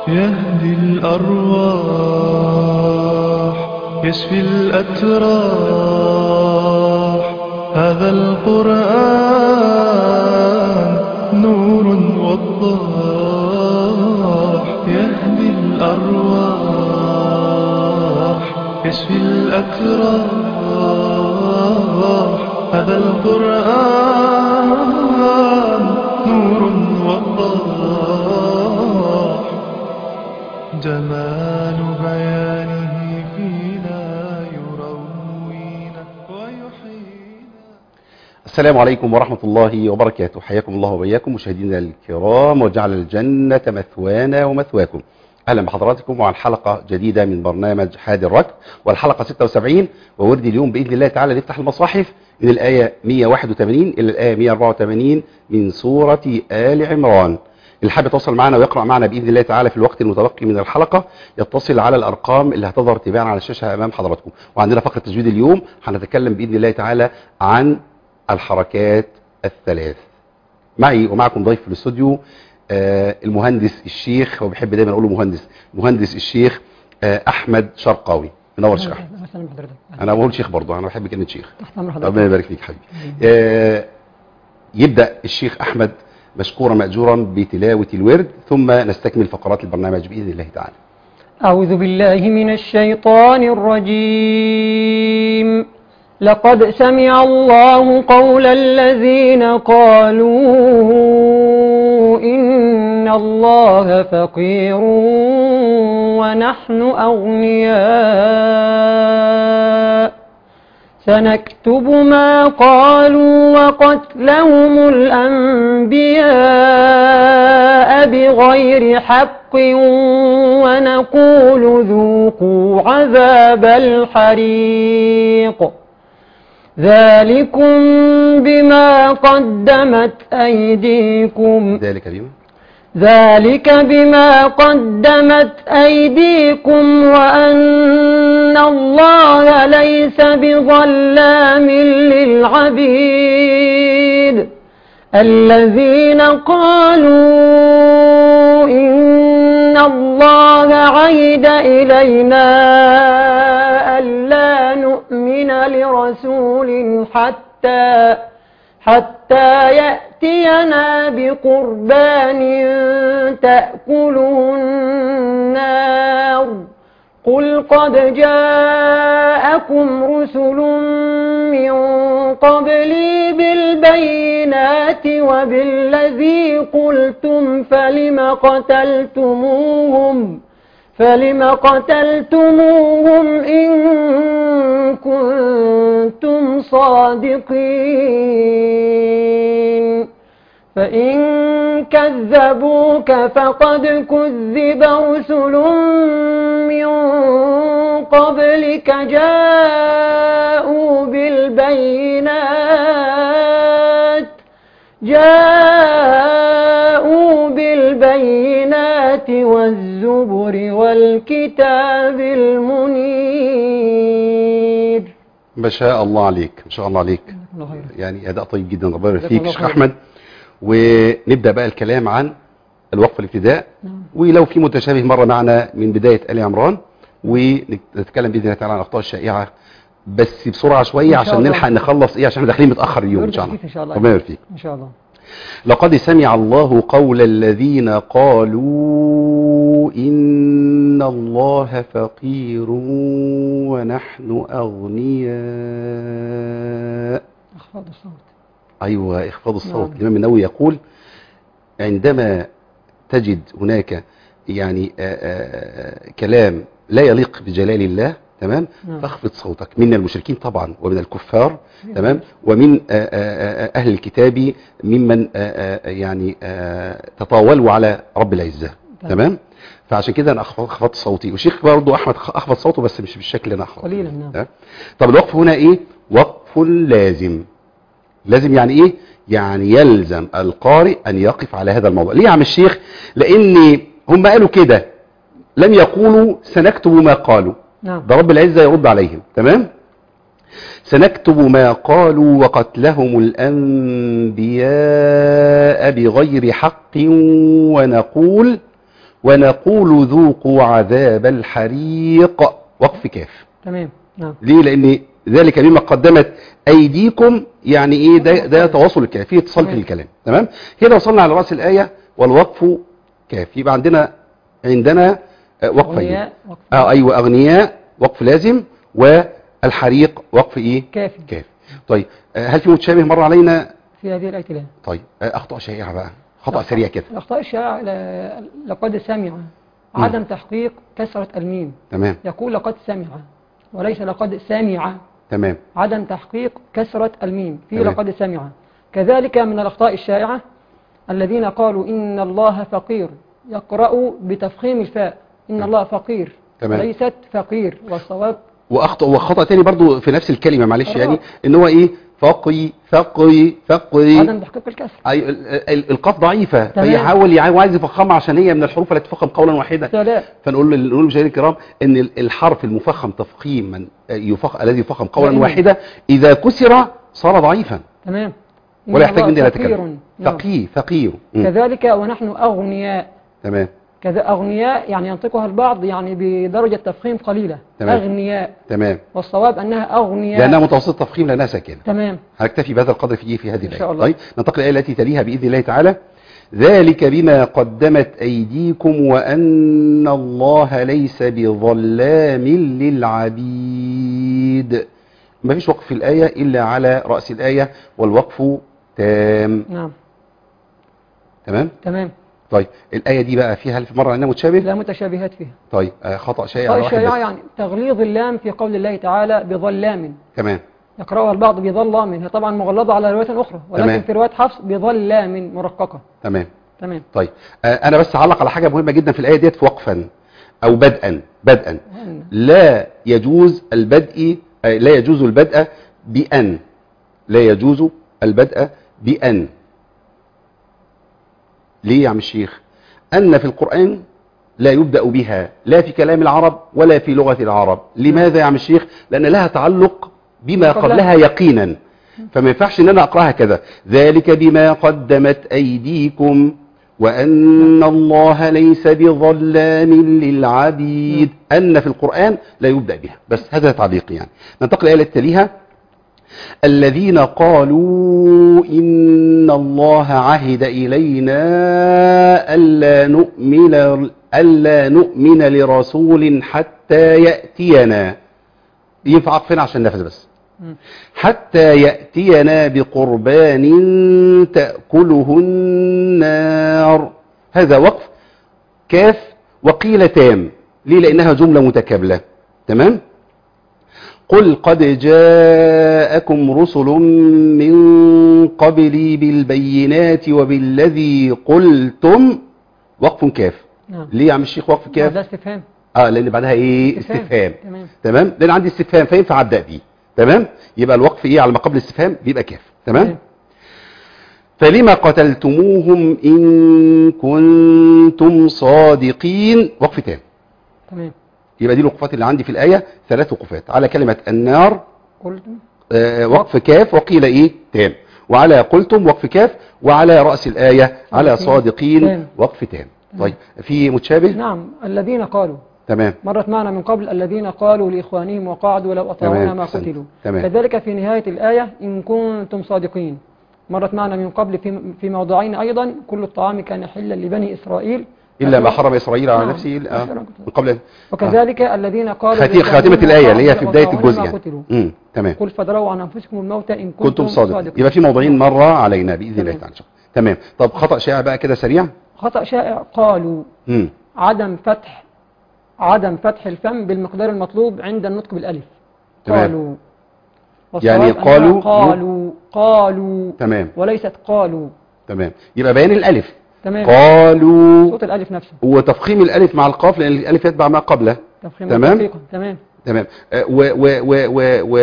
يهدي الأرواح يشفي الأتراح هذا القرآن نور وضاح يهدي الأرواح يشفي الأتراح هذا القرآن نور وضاح جمال بيانه فينا يروينا ويحيينا السلام عليكم ورحمة الله وبركاته حياكم الله وبياكم مشاهدينا الكرام وجعل الجنة مثوانا ومثواكم أهلا بحضراتكم وعن حلقة جديدة من برنامج حاد الركب والحلقة 76 وورد اليوم بإذن الله تعالى نفتح المصاحف من الآية 181 إلى الآية 184 من سورة آل عمران اللي حابب يتواصل معنا ويقرأ معنا بإذن الله تعالى في الوقت المتبقي من الحلقة يتصل على الأرقام اللي هتظهر تباعا على الشاشة أمام حضراتكم وعندنا فقرة تجويد اليوم هنتكلم بإذن الله تعالى عن الحركات الثلاث معي ومعكم ضيف في الاستوديو آه، المهندس الشيخ هو بيحب دايما اقول له مهندس مهندس الشيخ آه، احمد شرقاوي منور يا شيخ أحمد. اهلا وسهلا بحضرتك انا بقول شيخ برضه انا بحب كلمه شيخ تحت امر حضرتك ربنا يبارك فيك حبيبي آه، يبدا الشيخ احمد مشكورا ماجورا بتلاوه الورد ثم نستكمل فقرات البرنامج باذن الله تعالى أعوذ بالله من الشيطان الرجيم لقد سمع الله قول الذين قالوا إن الله فقير ونحن أغنياء سنكتب ما قالوا وقتلهم الأنبياء بغير حق ونقول ذوقوا عذاب الحريق ذلكم بما قدمت أيديكم ذلك بما ذلك بما قدمت أيديكم وأن الله ليس بظلام للعبيد الذين قالوا إن الله عهد إلينا ألا نؤمن لرسول حتى حتى يأتينا بقربان تأكله النار قل قد جاءكم رسل من قبلي بالبينات وبالذي قلتم فلم قتلتموهم فلم قتلتموهم إن كنتم صادقين فإن كذبوك فقد كذب رسل من قبلك جاءوا بالبينات جاءوا بالبينات والزبر والكتاب المنير ما شاء الله عليك ما شاء الله عليك الله خير. يعني اداء طيب جدا ربنا يبارك جزاك فيك الله شيخ خير. احمد ونبدا بقى الكلام عن الوقف الابتداء نعم. ولو في متشابه مره معنا من بدايه ال عمران ونتكلم باذن الله تعالى عن الاخطاء الشائعه بس بسرعه شويه إن شاء عشان الله. نلحق نخلص ايه عشان احنا داخلين متاخر اليوم ان يرجع شاء الله فيك إن شاء الله. ربنا يبارك فيك إن شاء الله لقد سمع الله قول الذين قالوا إن الله فقير ونحن أغنياء أخفض الصوت أيوة إخفاض الصوت نعم. الإمام النووي يقول عندما تجد هناك يعني آآ آآ كلام لا يليق بجلال الله تمام نعم. فاخفض صوتك من المشركين طبعا ومن الكفار تمام ومن آآ آآ أهل الكتاب ممن آآ يعني آآ تطاولوا على رب العزة تمام. تمام فعشان كده انا أخف- اخفضت صوتي والشيخ برضه احمد اخفض صوته بس مش بالشكل اللي انا اخفض قليلا، نعم. تمام؟ طب الوقف هنا ايه وقف لازم لازم يعني ايه يعني يلزم القارئ ان يقف على هذا الموضوع ليه يا عم الشيخ لان هم قالوا كده لم يقولوا سنكتب ما قالوا نعم ده رب العزة يرد عليهم تمام سنكتب ما قالوا وقتلهم الأنبياء بغير حق ونقول ونقول ذوقوا عذاب الحريق وقف كاف تمام نعم ليه لان ذلك بما قدمت ايديكم يعني ايه ده ده تواصل الكلام فيه اتصال في تمام. الكلام تمام هنا وصلنا على راس الايه والوقف كاف يبقى عندنا عندنا آه، وقفين أغنياء وقف اه ايوه اغنياء وقف لازم والحريق وقف ايه كافي كاف طيب آه، هل في متشابه مر علينا في هذه الآية لا طيب آه، اخطاء شائعه بقى خطا سريع كده الأخطاء الشائعة ل- لقد سمع عدم تحقيق كسرة الميم تمام يقول لقد سمع وليس لقد سمع تمام عدم تحقيق كسرة الميم في تمام. لقد سمع كذلك من الأخطاء الشائعة الذين قالوا إن الله فقير يقرأوا بتفخيم الفاء إن الله فقير تمام. وليست فقير والصواب واخطا وخطا تاني برضو في نفس الكلمه معلش آه. يعني ان هو ايه فقي فقي فقي عدم تحقيق الكسر أي ال- ال- القاف ضعيفة تمام. فيحاول يع- عايز يفخمها عشان هي من الحروف التي تفخم قولا واحدا لا فنقول ل- نقول للمشاهدين الكرام ان ال- الحرف المفخم تفخيما يفخ الذي يفخم قولا دائما. واحدا اذا كسر صار ضعيفا تمام إن ولا يحتاج الله مني لا فقير. اتكلم نعم. فقيه فقير مم. كذلك ونحن أغنياء تمام كذا أغنياء يعني ينطقها البعض يعني بدرجة تفخيم قليلة تمام. أغنياء تمام والصواب أنها أغنياء لانها متوسط تفخيم لانها ساكنه تمام هنكتفي بهذا القدر في في هذه إن الآية شاء الله. طيب ننتقل الآية التي تليها بإذن الله تعالى ذلك بما قدمت أيديكم وأن الله ليس بظلام للعبيد ما فيش وقف في الآية إلا على رأس الآية والوقف تام نعم تمام تمام طيب الآية دي بقى فيها هل في مرة أنها متشابه لا متشابهات فيها طيب آه خطأ شائع على واحد الشيعة بس. يعني تغليظ اللام في قول الله تعالى بظلام تمام يقرأها البعض بظلام هي طبعا مغلظة على رواية أخرى ولكن تمام. في رواية حفص بظلام مرققة تمام تمام طيب آه أنا بس هعلق على حاجة مهمة جدا في الآية ديت في وقفا أو بدءا بدءا لا يجوز البدء آه، لا يجوز البدء بأن لا يجوز البدء بأن ليه يا عم الشيخ أن في القرآن لا يبدأ بها لا في كلام العرب ولا في لغة العرب لماذا يا عم الشيخ لأن لها تعلق بما قبلها. قبلها يقينا فما ينفعش ان انا اقراها كذا ذلك بما قدمت ايديكم وان الله ليس بظلام للعبيد ان في القران لا يبدا بها بس هذا تعليقي يعني ننتقل الى الآية التي تليها الذين قالوا ان الله عهد الينا الا نؤمن الا نؤمن لرسول حتى ياتينا ينفع اقفنا عشان نفذ بس مم. حتى يأتينا بقربان تأكله النار هذا وقف كاف وقيل تام ليه لأنها جملة متكاملة تمام قل قد جاءكم رسل من قبلي بالبينات وبالذي قلتم وقف كاف نعم ليه يا عم الشيخ وقف كاف ده استفهام اه لان بعدها ايه استفهام. استفهام تمام. تمام لان عندي استفهام فينفع ابدا بيه تمام يبقى الوقف ايه على ما قبل الاستفهام بيبقى كاف تمام تمام. فلما قتلتموهم ان كنتم صادقين وقف تام تمام يبقى دي الوقفات اللي عندي في الايه ثلاث وقفات على كلمه النار قلت آه وقف كاف وقيل ايه تام وعلى قلتم وقف كاف وعلى راس الايه على صادقين. صادقين تام. وقف تام طيب في متشابه نعم الذين قالوا تمام مرت معنا من قبل الذين قالوا لإخوانهم وقعدوا لو أطاعونا تمام، ما أحسنت. قتلوا تمام. كذلك في نهاية الآية إن كنتم صادقين مرت معنا من قبل في في موضعين أيضا كل الطعام كان حلا لبني إسرائيل الا ما حرم اسرائيل على نعم. نفسه آه، أخيراً. من قبل وكذلك الذين قالوا خاتي- لإخوانهم خاتمة الآية اللي هي في وقعدوا بداية لو الجزء أطاعونا ما يعني قتلوا امم تمام قل فادروا عن أنفسكم الموت إن كنتم, كنتم صادقين صادقين يبقى في موضعين مرة علينا بإذن الله تمام. تعالى تمام طب خطأ شائع بقى كده سريع خطأ شائع قالوا امم عدم فتح عدم فتح الفم بالمقدار المطلوب عند النطق بالألف تمام. قالوا يعني والصواب قالوا- أنها قالوا قالوا تمام وليست قالوا تمام يبقى بيان الألف تمام قالوا صوت الألف نفسه وتفخيم الألف مع القاف لأن الألف يتبع ما قبله تفخيم تمام. التحقيق. تمام تمام آه، و و و و و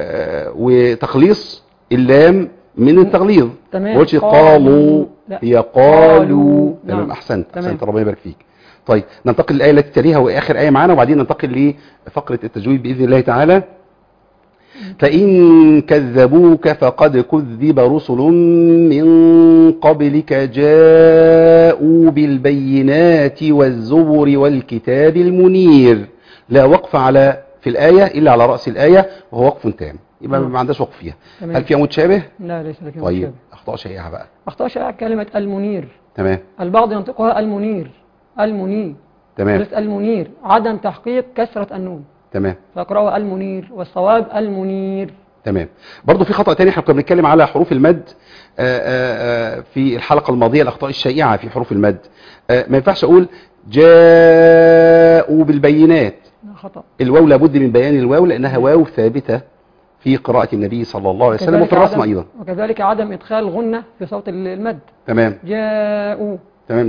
وتخليص اللام من التغليظ تمام. ما قلتش قالوا. قالوا لا. هي قالوا قالوا. تمام نعم. احسنت تمام. احسنت ربنا يبارك فيك طيب ننتقل للآية التي تليها وآخر آية معانا وبعدين ننتقل لفقرة التجويد بإذن الله تعالى فإن كذبوك فقد كذب رسل من قبلك جاءوا بالبينات والزبر والكتاب المنير لا وقف على في الآية إلا على رأس الآية وهو وقف تام يبقى نعم. ما عندهاش وقف فيها تمام. هل فيها متشابه لا ليس لك طيب مشكلة. أخطاء شائعة بقى أخطاء شائعة كلمة المنير تمام البعض ينطقها المنير المنير تمام وليس المنير عدم تحقيق كسرة النون تمام فيقرأوا المنير والصواب المنير تمام برضو في خطأ تاني احنا كنا بنتكلم على حروف المد آه، آه، آه، في الحلقة الماضية الأخطاء الشائعة في حروف المد آه، ما ينفعش أقول جاءوا بالبينات خطأ الواو لابد من بيان الواو لأنها واو ثابتة في قراءة النبي صلى الله عليه وسلم وفي وكذلك الرسم عدم- أيضا وكذلك عدم إدخال غنة في صوت المد تمام جاءوا تمام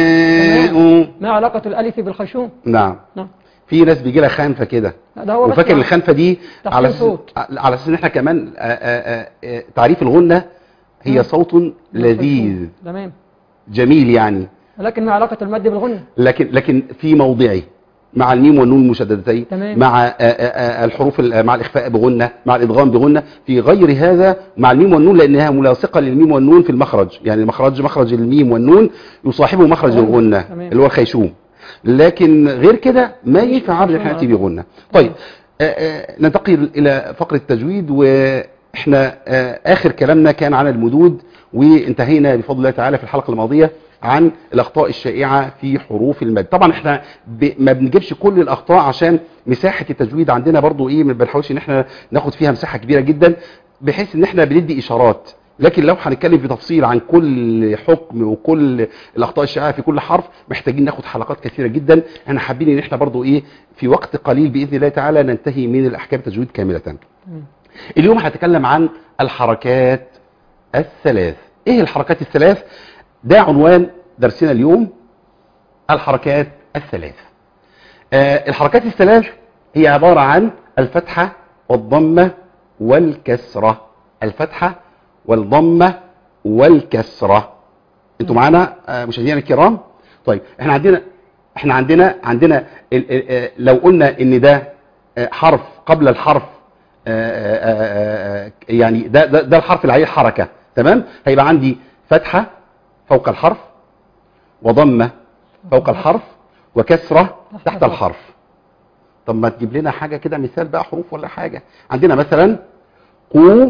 جاءوا ما علاقة الألف بالخشوم نعم نعم في ناس بيجي لها خنفة كده لا، ده هو بس وفاكر يعني الخنفة دي تحسين على أساس صوت. على أساس إن احنا كمان آه، آه، آه، تعريف الغنة هي مم. صوت لذيذ تمام جميل يعني ولكن ما علاقة المد بالغنة لكن لكن في موضعه مع الميم والنون المشددتين تمام. مع آه، آه، آه، الحروف ال- مع الاخفاء بغنه مع الادغام بغنه في غير هذا مع الميم والنون لانها ملاصقه للميم والنون في المخرج يعني مخرج مخرج الميم والنون يصاحبه مخرج غنة. الغنه تمام. اللي هو الخيشوم لكن غير كده ما مش- ينفع عبد مش الحين غنة. ياتي بغنه طيب آه، آه، ننتقل الى فقره التجويد واحنا آه، اخر كلامنا كان عن المدود وانتهينا بفضل الله تعالى في الحلقه الماضيه عن الاخطاء الشائعه في حروف المد طبعا احنا ب... ما بنجيبش كل الاخطاء عشان مساحه التجويد عندنا برضو ايه ما بنحاولش ان احنا ناخد فيها مساحه كبيره جدا بحيث ان احنا بندي اشارات لكن لو هنتكلم بتفصيل عن كل حكم وكل الاخطاء الشائعه في كل حرف محتاجين ناخد حلقات كثيره جدا احنا حابين ان احنا برضو ايه في وقت قليل باذن الله تعالى ننتهي من الاحكام التجويد كامله تمام. اليوم هنتكلم عن الحركات الثلاث ايه الحركات الثلاث ده عنوان درسنا اليوم الحركات الثلاث آه الحركات الثلاث هي عبارة عن الفتحة والضمة والكسرة الفتحة والضمة والكسرة انتوا معانا آه مشاهدينا الكرام طيب احنا عندنا احنا عندنا عندنا ال- ال- آه، لو قلنا ان ده آه، حرف قبل الحرف آه، آه، آه، يعني ده ده, ده الحرف اللي عليه حركة تمام هيبقى عندي فتحة فوق الحرف وضمة فوق الحرف وكسرة تحت الحرف طب ما تجيب لنا حاجة كده مثال بقى حروف ولا حاجة عندنا مثلا قو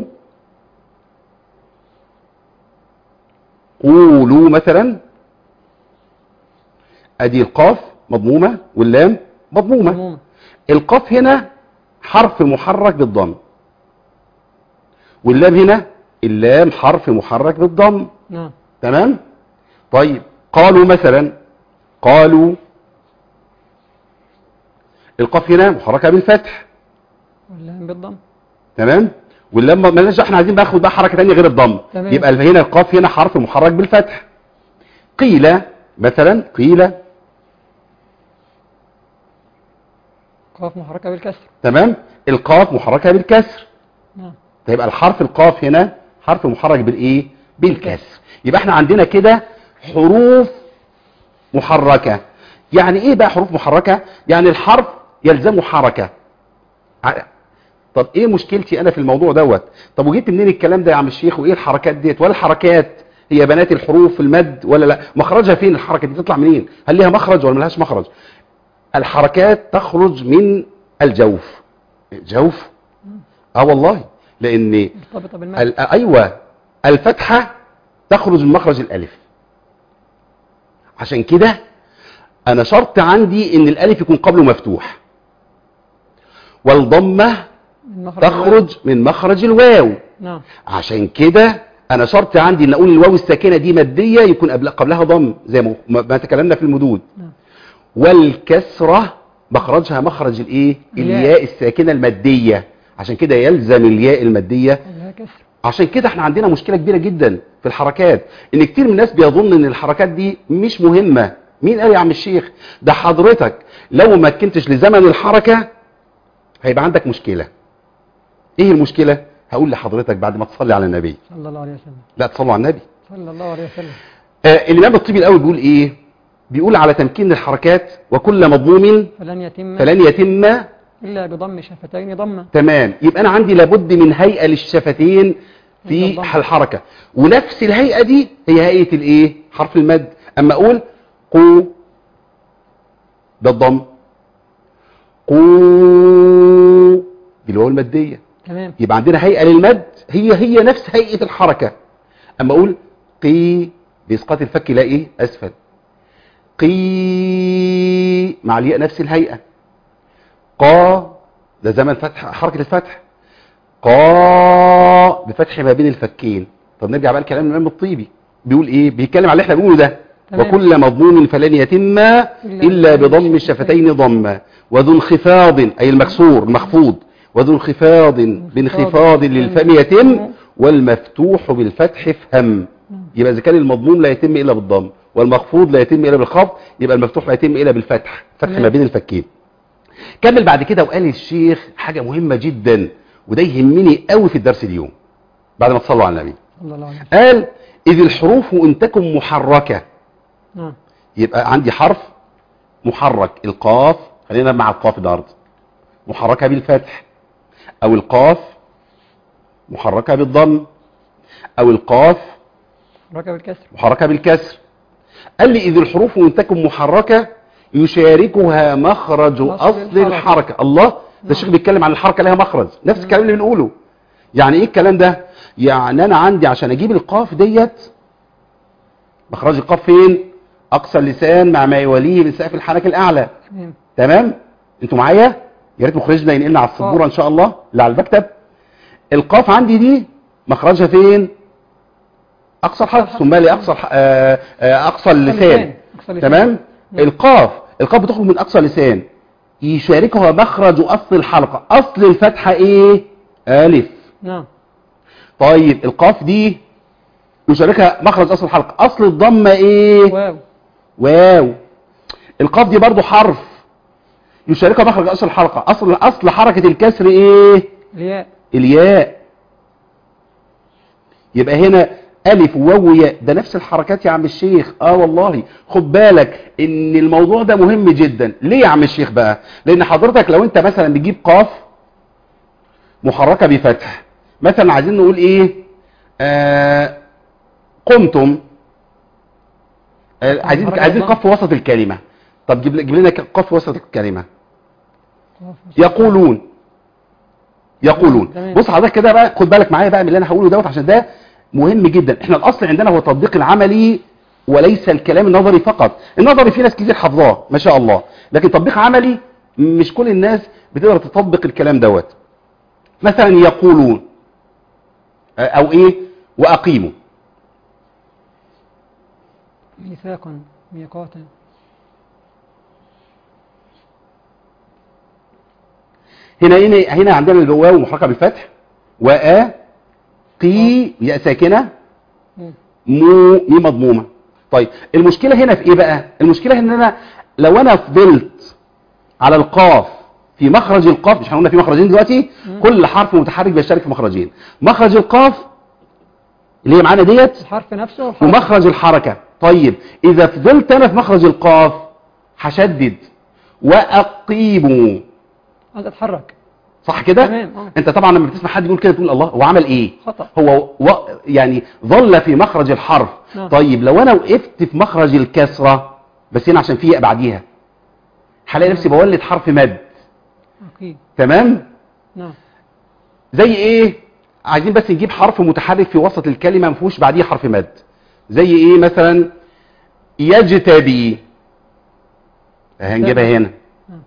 قولوا مثلا ادي القاف مضمومة واللام مضمومة عموما القاف هنا حرف محرك بالضم واللام هنا اللام حرف محرك بالضم نعم تمام طيب قالوا مثلا قالوا القاف هنا محركه بالفتح واللام بالضم تمام واللام مالناش احنا عايزين ناخد بقى حركه ثانيه غير الضم تمام. يبقى هنا القاف هنا حرف محرك بالفتح قيل مثلا قيل قاف محركة بالكسر تمام القاف محركه بالكسر نعم فيبقى الحرف القاف هنا حرف محرك بالايه بالكسر يبقى احنا عندنا كده حروف محركة يعني ايه بقى حروف محركة يعني الحرف يلزمه حركة ع- طب ايه مشكلتي انا في الموضوع دوت طب وجبت منين الكلام ده يا عم الشيخ وايه الحركات ديت ولا الحركات هي بنات الحروف في المد ولا لا مخرجها فين الحركة دي تطلع منين هل ليها مخرج ولا ملهاش مخرج الحركات تخرج من الجوف جوف اه والله لان مرتبطة بالمد ال- ايوه الفتحه تخرج من مخرج الالف عشان كده انا شرط عندي ان الالف يكون قبله مفتوح والضمه من مخرج الواو. تخرج من مخرج الواو نعم عشان كده انا شرط عندي ان اقول الواو الساكنه دي ماديه يكون قبل قبلها ضم زي ما ما تكلمنا في المدود نعم والكسرة مخرجها مخرج الايه الياء. الياء الساكنة المادية عشان كده يلزم الياء المادية لها كسر عشان كده احنا عندنا مشكلة كبيرة جدا في الحركات ان كتير من الناس بيظن ان الحركات دي مش مهمة مين قال يا عم الشيخ ده حضرتك لو ما كنتش لزمن الحركة هيبقى عندك مشكلة ايه المشكلة هقول لحضرتك بعد ما تصلي على النبي صلى الله عليه وسلم لا تصلوا على النبي صلى الله عليه وسلم آه الامام الطبي الاول بيقول ايه بيقول على تمكين الحركات وكل مضموم فلن يتم فلن يتم إلا بضم شفتين ضمة تمام يبقى انا عندي لابد من هيئه للشفتين في الضم. الحركة ونفس الهيئة دي هي هيئة الايه حرف المد اما اقول قو ده الضم قو بالواو المادية تمام يبقى عندنا هيئة للمد هي هي نفس هيئة الحركة اما اقول قي باسقاط الفك لا ايه اسفل قي مع الياء نفس الهيئة قا ده زمن فتح حركة الفتح قا بفتح ما بين الفكين طب نرجع بقى لكلام الامام الطيبي بيقول ايه بيتكلم على اللي احنا بنقوله ده تمام. وكل مضمون فلن يتم الا بضم الشفتين ضما وذو انخفاض اي المكسور المخفوض وذو انخفاض بانخفاض للفم يتم والمفتوح بالفتح فهم يبقى اذا كان المضموم لا يتم الا بالضم والمخفوض لا يتم الا بالخفض يبقى المفتوح لا يتم الا بالفتح فتح تمام. ما بين الفكين كمل بعد كده وقال الشيخ حاجة مهمة جدا وده يهمني قوي في الدرس اليوم بعد ما تصلوا على النبي صلى الله عليه وسلم قال إذ الحروف إن تكن محركة نعم يبقى عندي حرف محرك القاف خلينا مع القاف النهارده محركة بالفتح أو القاف محركة بالضم أو القاف ركب الكسر محركة بالكسر قال لي إذ الحروف إن تكن محركة يشاركها مخرج أصل أصل الحركة. الحركة الله ده الشيخ بيتكلم عن الحركة لها مخرج نفس الكلام اللي بنقوله يعني إيه الكلام ده يعني أنا عندي عشان أجيب القاف ديت مخرج القاف فين أقصى اللسان مع ما يوليه من سقف الحنك الأعلى تمام تمام انتوا معايا يا ريت مخرجنا ينقلنا على السبوره ان شاء الله اللي على المكتب القاف عندي دي مخرجها فين اقصى الحرف ثم لي اقصى الح- آه، آه، اقصى اللسان أقصى اللسان. تمام نعم. القاف القاف بتخرج من اقصى اللسان يشاركها مخرج اصل الحلقه اصل الفتحه ايه الف نعم طيب القاف دي يشاركها مخرج اصل الحلقه اصل الضمه ايه واو واو القاف دي برضو حرف يشاركها مخرج اصل الحلقه اصل اصل حركه الكسر ايه الياء الياء يبقى هنا الف وواو وياء ده نفس الحركات يا عم الشيخ اه والله خد بالك ان الموضوع ده مهم جدا ليه يا عم الشيخ بقى لان حضرتك لو انت مثلا بتجيب قاف محركه بفتح مثلا عايزين نقول ايه آه قمتم آه عايزين محركة عايزين بالضم. قاف في وسط الكلمه طب جيب جيب لنا قاف في وسط الكلمه قاف. يقولون يقولون تمام. بص حضرتك كده بقى خد بالك معايا بقى من اللي انا هقوله دوت عشان ده مهم جدا احنا الاصل عندنا هو التطبيق العملي وليس الكلام النظري فقط النظري في ناس كتير حافظاه ما شاء الله لكن تطبيق عملي مش كل الناس بتقدر تطبق الكلام دوت مثلا يقولون آه، او ايه واقيموا ميثاقا ميقاتا هنا هنا هنا عندنا الواو محركه بالفتح وآ قي ياء ساكنه مم. مو مي مضمومه طيب المشكله هنا في ايه بقى المشكله ان انا لو انا فضلت على القاف في مخرج القاف مش هنقولنا في مخرجين دلوقتي كل حرف متحرك بيشترك في مخرجين مخرج القاف اللي هي معانا ديت الحرف نفسه والحرف ومخرج الحركه طيب اذا فضلت انا في مخرج القاف هشدد واقيموا عايز اتحرك صح كده تمام، آه. انت طبعا لما بتسمع حد يقول كده تقول الله هو عمل ايه خطأ. هو و... يعني ظل في مخرج الحرف نعم. طيب لو انا وقفت في مخرج الكسره بس هنا عشان في ياء بعديها هلاقي نفسي بولد حرف مد اكيد تمام نعم زي ايه عايزين بس نجيب حرف متحرك في وسط الكلمه ما فيهوش بعديه حرف مد زي ايه مثلا يجتبي هنجيبها هنا نعم.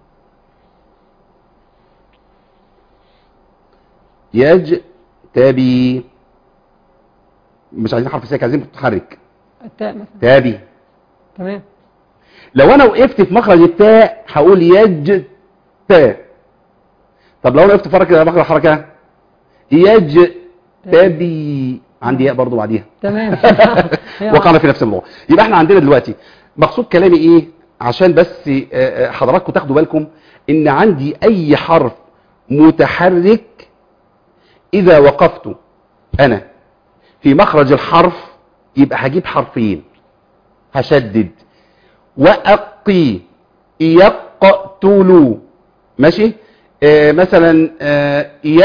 يجتبي مش عايزين حرف ساكن عايزين متحرك التاء مثلا تابي تمام لو انا وقفت في مخرج التاء هقول يج تاء طب لو انا وقفت في مخرج مخرج الحركه يج تبي عندي ياء برضو بعديها تمام وقعنا في نفس الموضوع يبقى احنا عندنا دلوقتي مقصود كلامي ايه عشان بس آه، آه، حضراتكم تاخدوا بالكم ان عندي اي حرف متحرك اذا وقفت انا في مخرج الحرف يبقى هجيب حرفين هشدد وأقي يقتلوا ماشي آه مثلا آه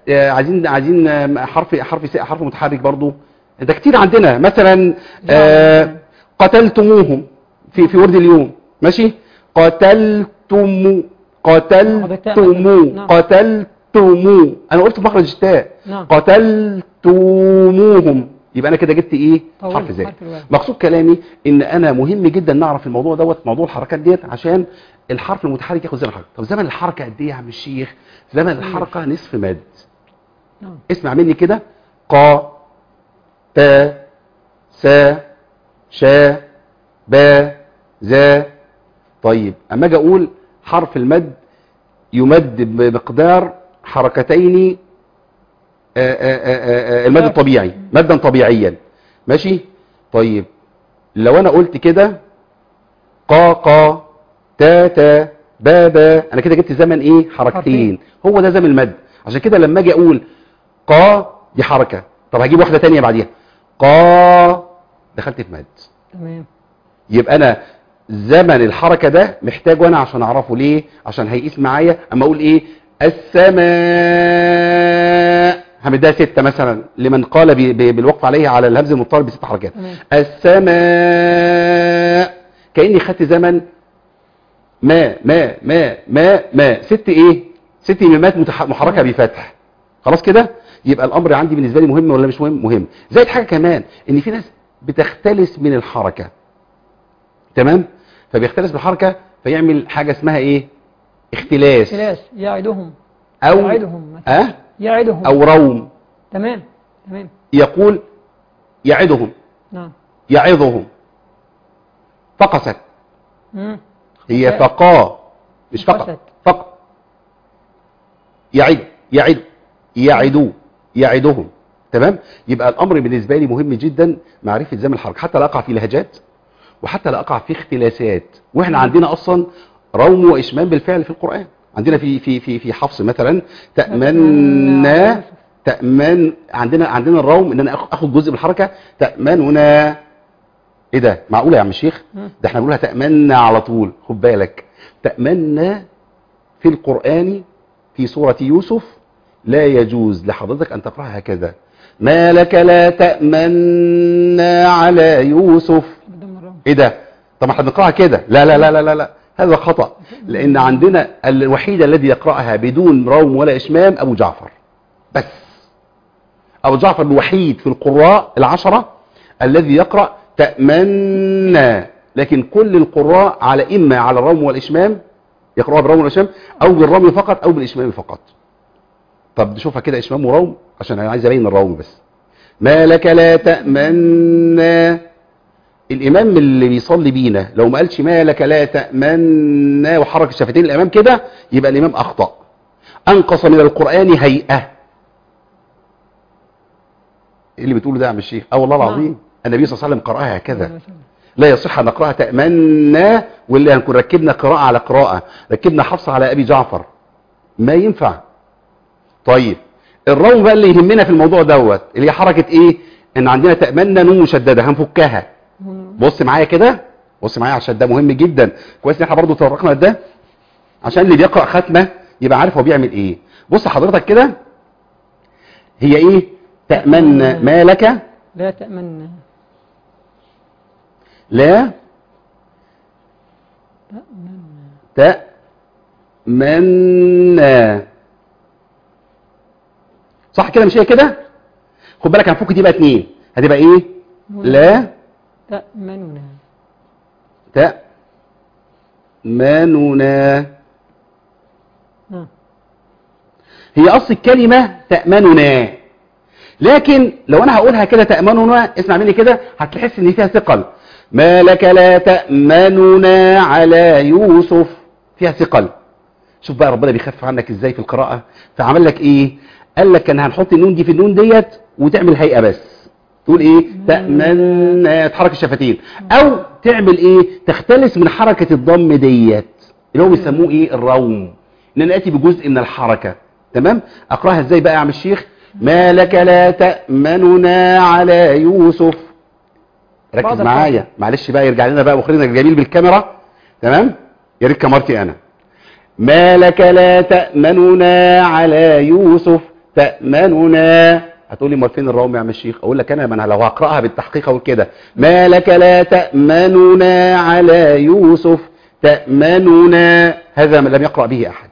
آه، عايزين عايزين آه، حرف حرف س- حرف متحرك برضو ده كتير عندنا مثلا آه، قتلتموهم في في ورد اليوم ماشي قتلتم قتلتمو نعم. قتلتمو انا قلت مخرج التاء نعم. قتلتموهم يبقى انا كده جبت ايه طولت حرف زائد حرف الواو. مقصود كلامي ان انا مهم جدا نعرف الموضوع دوت موضوع الحركات ديت عشان الحرف المتحرك ياخد زمن الحركه طب زمن الحركه قد ايه يا عم الشيخ زمن الحركه نصف مد نعم اسمع مني كده قا تا سا شا با زا طيب اما اجي اقول حرف المد يمد بمقدار حركتين آه، آه، آه، آه، المد الطبيعي مدا طبيعيا ماشي طيب لو انا قلت كده قا قا تا تا با با انا كده جبت زمن ايه حركتين حرفين. هو ده زمن المد عشان كده لما اجي اقول قا دي حركه طب هجيب واحده تانية بعديها قا دخلت في مد تمام يبقى انا زمن الحركه ده محتاجه انا عشان اعرفه ليه عشان هيقيس معايا اما اقول ايه السماء همدها ستة مثلا لمن قال ب- ب- بالوقف عليه على الهمز المضطرب بست حركات تمام. السماء كاني خدت زمن ما ما ما ما ما ست ايه ست ميمات متح- محركه بفتح خلاص كده يبقى الامر عندي بالنسبه لي مهم ولا مش مهم مهم زائد حاجه كمان ان في ناس بتختلس من الحركه تمام فبيختلس بالحركه فيعمل حاجه اسمها ايه اختلاس خلاص يعدهم او يعدهم مثلا. أه؟ يعدهم او روم تمام تمام يقول يعدهم نعم يعظهم فقست مم. هي فقست. فقا مش فقط فقست. فق يعد يعد يعدوا يعدهم تمام يبقى الامر بالنسبه لي مهم جدا معرفه زمن الحركه حتى لا اقع في لهجات وحتى لا اقع في اختلاسات واحنا عندنا اصلا روم واشمام بالفعل في القران عندنا في في في في حفص مثلا تامنا تامن عندنا عندنا الروم ان انا آخ- اخد جزء من الحركه تامننا ايه ده معقوله يا عم الشيخ مم. ده احنا بنقولها تامنا على طول خد بالك تامنا في القران في سوره يوسف لا يجوز لحضرتك ان تقراها هكذا ما لك لا تامنا على يوسف قدام الرب. ايه ده طب ما احنا بنقراها كده لا لا لا لا لا لا هذا خطا لان عندنا الوحيد الذي يقراها بدون روم ولا اشمام ابو جعفر بس ابو جعفر الوحيد في القراء العشره الذي يقرا تامنا لكن كل القراء على اما على الروم والاشمام يقراها بالروم والاشمام او بالرمي فقط او بالاشمام فقط طب نشوفها كده اشمام وروم عشان انا عايز ابين الروم بس ما لك لا تامنا الامام اللي بيصلي بينا لو ما قالش ما لك لا تامنا وحرك الشفتين الامام كده يبقى الامام اخطا انقص من القران هيئه ايه اللي بتقوله ده يا عم الشيخ اه والله نعم. العظيم النبي صلى الله عليه وسلم قراها هكذا ما شاء الله. لا يصح ان نقراها تامنا واللي هنكون ركبنا قراءه على قراءه ركبنا حفص على ابي جعفر ما ينفع طيب الروم بقى اللي يهمنا في الموضوع دوت اللي هي حركه ايه ان عندنا تامنا نون مشدده هنفكها بص معايا كده بص معايا عشان ده مهم جدا كويس ان احنا برضو تطرقنا لده عشان اللي بيقرا ختمه يبقى عارف هو بيعمل ايه بص حضرتك كده هي ايه تامنا ما لك لا تأمن لا تأمنا صح كده مش هي كده خد بالك هنفك دي بقى اتنين هتبقى ايه لا تأمننا تأمننا نعم. هي اصل الكلمة تأمننا لكن لو انا هقولها كده تأمننا اسمع مني كده هتحس ان فيها ثقل ما لك لا تأمننا على يوسف فيها ثقل شوف بقى ربنا بيخفف عنك ازاي في القراءة فعمل لك ايه قال لك كان هنحط النون دي في النون ديت وتعمل هيئة بس تقول ايه تأمن تحرك الشفتين او تعمل ايه تختلس من حركة الضم ديت اللي هو بيسموه ايه الروم ان انا اتي بجزء من الحركة تمام اقراها ازاي بقى يا عم الشيخ ما لك لا تأمننا على يوسف ركز بعض معايا الحاجة. معلش بقى يرجع لنا بقى مخرجنا الجميل بالكاميرا تمام يا ريت كاميرتي انا ما لك لا تأمننا على يوسف تأمننا هتقول لي امال فين الروم يا عم الشيخ اقول لك انا ما انا لو هقراها بالتحقيق اقول كده ما لك لا تأمننا على يوسف تأمننا هذا ما لم يقرأ به احد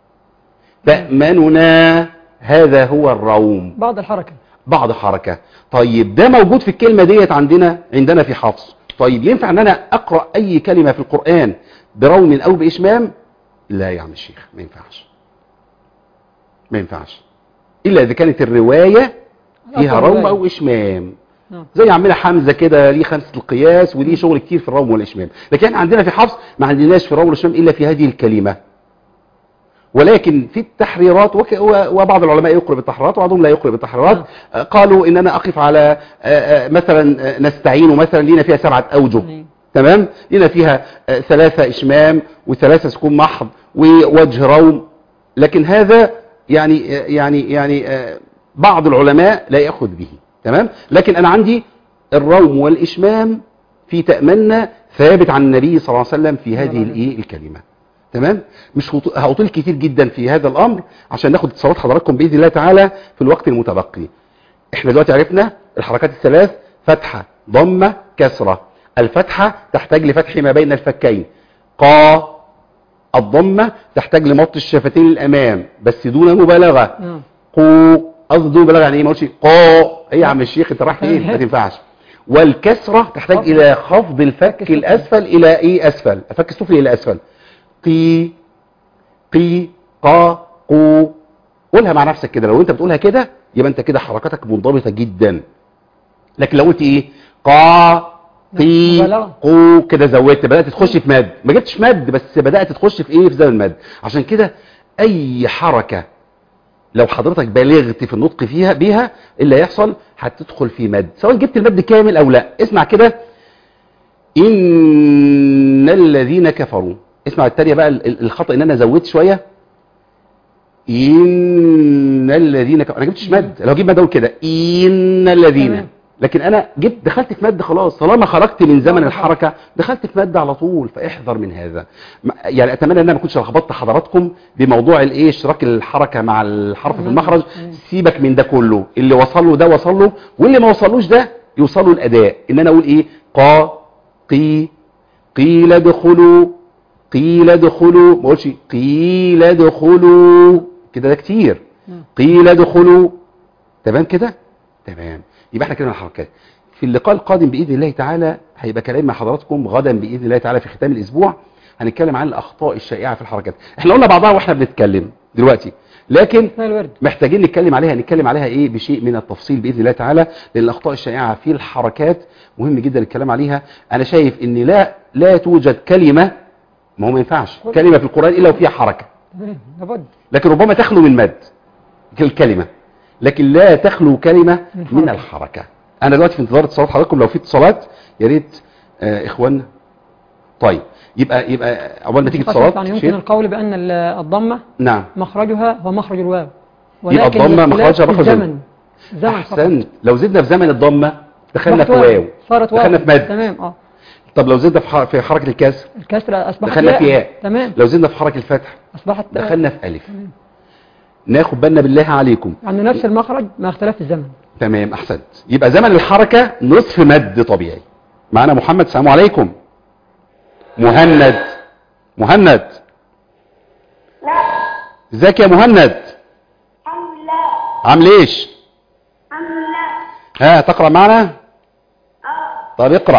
تأمننا هذا هو الروم بعض الحركة بعض حركة طيب ده موجود في الكلمة ديت عندنا عندنا في حفص طيب ينفع ان انا اقرأ اي كلمة في القرآن بروم او باشمام لا يا عم الشيخ ما ينفعش ما ينفعش الا اذا كانت الرواية فيها أقوى روم رواية. او اشمام نعم. زي عمنا حمزة كده ليه خمسة القياس وليه شغل كتير في الروم والاشمام لكن احنا عندنا في حفص ما عندناش في الروم والاشمام الا في هذه الكلمة ولكن في التحريرات وك- و- وبعض العلماء يقرأ بالتحريرات وبعضهم لا يقرأ بالتحريرات آه، قالوا ان انا اقف على آه، آه، مثلا آه، نستعين مثلا لينا فيها سبعة اوجه أيوة. تمام لينا فيها آه، ثلاثة اشمام وثلاثة سكون محض ووجه روم لكن هذا يعني آه، يعني يعني آه، بعض العلماء لا يأخذ به تمام لكن انا عندي الروم والاشمام في تأمنا ثابت عن النبي صلى الله عليه وسلم في هذه الايه الكلمة تمام مش هط- هطول كتير جدا في هذا الامر عشان ناخد اتصالات حضراتكم باذن الله تعالى في الوقت المتبقي احنا دلوقتي عرفنا الحركات الثلاث فتحة ضمة كسرة الفتحة تحتاج لفتح ما بين الفكين قا الضمة تحتاج لمط الشفتين الامام بس دون مبالغة نعم قو قصد دون مبالغة يعني ايه ما اقولش قا ايه يا عم الشيخ انت رايح فين ما تنفعش والكسرة تحتاج خفض. الى خفض الفك السفلي. الاسفل الى ايه اسفل الفك السفلي الى اسفل قي قي قا قو قولها مع نفسك كده لو انت بتقولها كده يبقى انت كده حركاتك منضبطه جدا لكن لو قلت ايه قا قي مبالغة. قو كده زودت بدات تخش في مد ما جبتش مد بس بدات تخش في ايه في زمن المد عشان كده اي حركه لو حضرتك بالغت في النطق فيها بيها اللي هيحصل هتدخل في مد سواء جبت المد كامل او لا اسمع كده ان الذين كفروا اسمع التانية بقى ال- ال- الخطأ ان انا زودت شوية ان الذين كفروا انا جبتش مد لو اجيب مد اقول كده ان الذين تمام. لكن انا جبت دخلت في مد خلاص طالما خرجت من زمن الحركة دخلت في مد على طول فاحذر من هذا م- يعني اتمنى ان انا ما كنتش لخبطت حضراتكم بموضوع الايه اشتراك الحركة مع الحرف في تمام. المخرج تمام. سيبك من ده كله اللي وصل له ده وصل له واللي ما وصلوش ده يوصل له الاداء ان انا اقول ايه قا قي قيل ادخلوا قيل ادخلوا ما اقولش قيل ادخلوا كده ده كتير نعم. قيل ادخلوا تمام كده تمام يبقى احنا كده مع الحركات في اللقاء القادم باذن الله تعالى هيبقى كلام مع حضراتكم غدا باذن الله تعالى في ختام الاسبوع هنتكلم عن الاخطاء الشائعه في الحركات احنا قلنا بعضها واحنا بنتكلم دلوقتي لكن اثناء الورد محتاجين نتكلم عليها نتكلم عليها ايه بشيء من التفصيل باذن الله تعالى لان الاخطاء الشائعه في الحركات مهم جدا الكلام عليها انا شايف ان لا لا توجد كلمه ما هو ما ينفعش كلمه في القران الا وفيها حركه تمام لابد لكن ربما تخلو من مد الكلمه لكن لا تخلو كلمه من من حركة. الحركه انا دلوقتي في انتظار اتصالات حضراتكم لو في اتصالات يا ريت آه اخواننا طيب يبقى يبقى اول ما تيجي اتصالات يعني يمكن شيخ. القول بأن ال- الضمة نعم مخرجها هو مخرج الواو يبقى الضمة الاختلاف مخرجها في مخرج الواو. الزمن زمن فقط. احسنت لو زدنا في زمن الضمه دخلنا في أصبحت واو صارت واو دخلنا في مد تمام اه طب لو زدنا في ح- في حركه الكسر الكسرة أصبحت دخلنا في ياء تمام لو زدنا في حركه الفتح أصبحت دخلنا في الف ناخد بالنا بالله عليكم عن نفس المخرج مع اختلاف الزمن تمام احسنت يبقى زمن الحركه نصف مد طبيعي معانا محمد السلام عليكم مهند مهند لا ازيك يا مهند الحمد لله عامل ايش الحمد لله ها تقرا معنا اه طب اقرا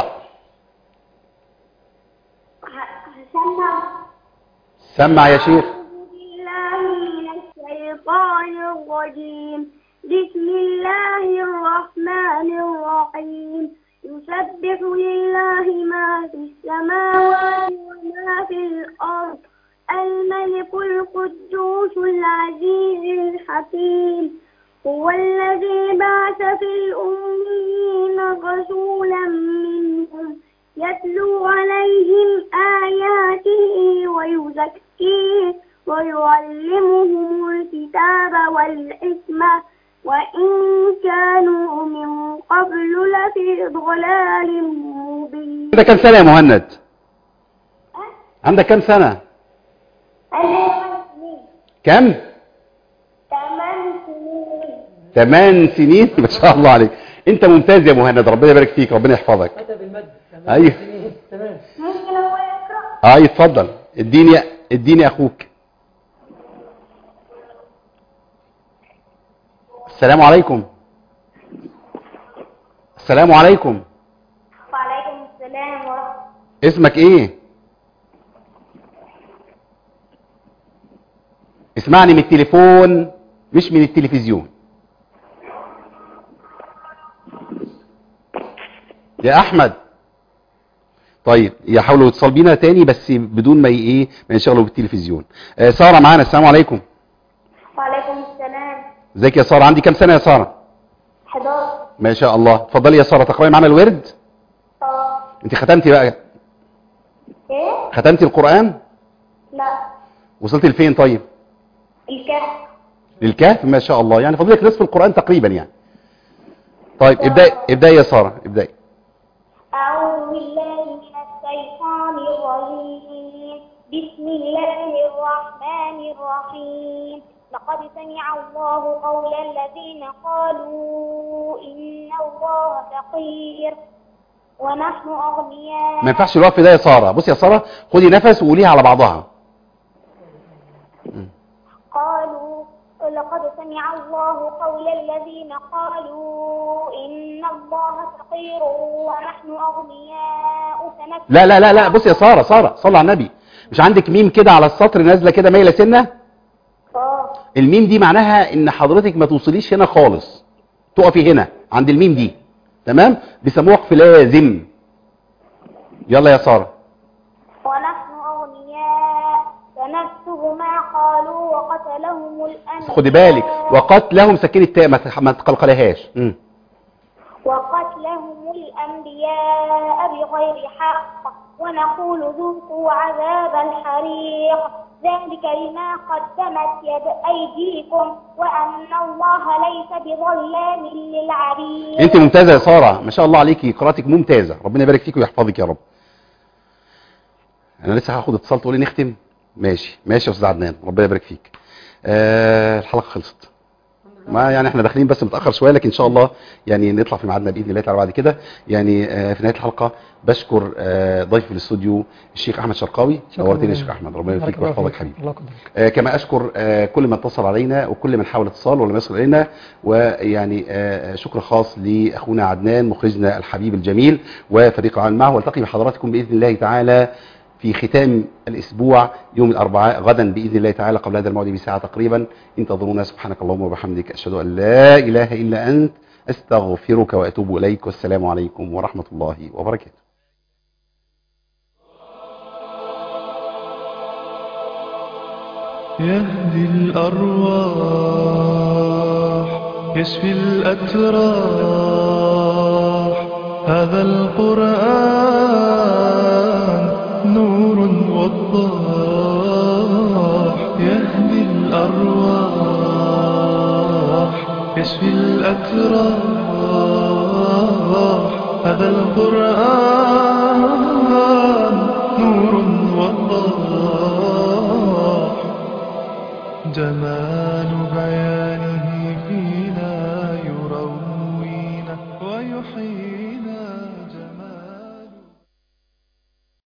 هسمع سمع يا شيخ أعوذ بالله من الشيطان الرجيم بسم الله الرحمن الرحيم يسبح لله ما في السماوات وما في الأرض الملك القدوس العزيز الحكيم هو الذي بعث في الأمين رسولا منهم يتلو عليهم آياته ويزكيهم ويعلمهم الكتاب والحكمة وإن كانوا من قبل لفي ضلال مبين عندك كام سنه يا مهند عندك كام سنه أنا سنين كم ثمان سنين ثمان سنين ما شاء الله عليك انت ممتاز يا مهند ربنا يبارك فيك ربنا يحفظك أتى بالمد أيوه. تمام ممكن هو يقرأ اه اتفضل اديني اديني اخوك السلام عليكم السلام عليكم وعليكم السلام ورحمة اسمك ايه اسمعني من التليفون مش من التلفزيون يا احمد طيب يحاولوا يتصل بينا تاني بس بدون ما ي- ايه ما ينشغلوا بالتلفزيون آه ساره معانا السلام عليكم وعليكم السلام ازيك يا ساره عندي كام سنه يا ساره 11 ما شاء الله اتفضلي يا ساره تقراي معانا الورد اه انت ختمتي بقى ايه؟ ختمتي القران لا وصلتي لفين طيب الكهف للكهف ما شاء الله يعني فضلك نصف القرآن تقريبا يعني طيب ابدأي ابدأي يا سارة ابدأي أعوذ بالله من الشيطان الرجيم بسم الله الرحمن الرحيم لقد سمع الله قول الذين قالوا إن الله فقير ونحن أغنياء ما ينفعش الوقف ده يا سارة بصي يا سارة خدي نفس وقوليها على بعضها قالوا لقد سمع الله قول الذين قالوا إن الله فقير ونحن أغنياء فنكتب لا لا لا لا بصي يا سارة سارة صلى على النبي مش عندك ميم كده على السطر نازلة كده مايلة سنة آه. الميم دي معناها ان حضرتك ما توصليش هنا خالص تقفي هنا عند الميم دي تمام بيسموه وقف لازم يلا يا سارة ونحن أغنياء فنكتب ما قالوا وقتلهم الأنبياء خدي بالك وقتلهم سكين التاء ما تح- ما تقلقلهاش مم. وقتلهم الأنبياء بغير حق ونقول ذوقوا عذاب الحريق ذلك بما قدمت يد أيديكم وأن الله ليس بظلام للعبيد انت ممتازة يا سارة ما شاء الله عليكي قراءتك ممتازة ربنا يبارك فيك ويحفظك يا رب انا لسه هاخد اتصال تقولي نختم ماشي ماشي يا استاذ عدنان ربنا يبارك فيك آه الحلقة خلصت ما يعني احنا داخلين بس متاخر شويه لكن ان شاء الله يعني نطلع في ميعادنا باذن الله تعالى بعد كده يعني آه في نهايه الحلقه بشكر آه ضيفي في الاستوديو الشيخ احمد شرقاوي شكراً. نورتني يا شيخ احمد ربنا يبارك فيك بارك الله ويحفظك فيك. حبيبي الله يقدرك آه، كما اشكر آه، كل من اتصل علينا وكل من حاول اتصال ولم يصل الينا ويعني آه، شكر خاص لاخونا عدنان مخرجنا الحبيب الجميل وفريق العمل معه والتقي بحضراتكم باذن الله تعالى في ختام الاسبوع يوم الاربعاء غدا باذن الله تعالى قبل هذا الموعد بساعه تقريبا انتظرونا سبحانك اللهم وبحمدك اشهد ان لا اله الا انت استغفرك واتوب اليك والسلام عليكم ورحمه الله وبركاته يهدي الأرواح يشفي الأتراح هذا القرآن نور وضاح يهدي الأرواح يشفي الأتراح هذا القرآن نور وضاح جمال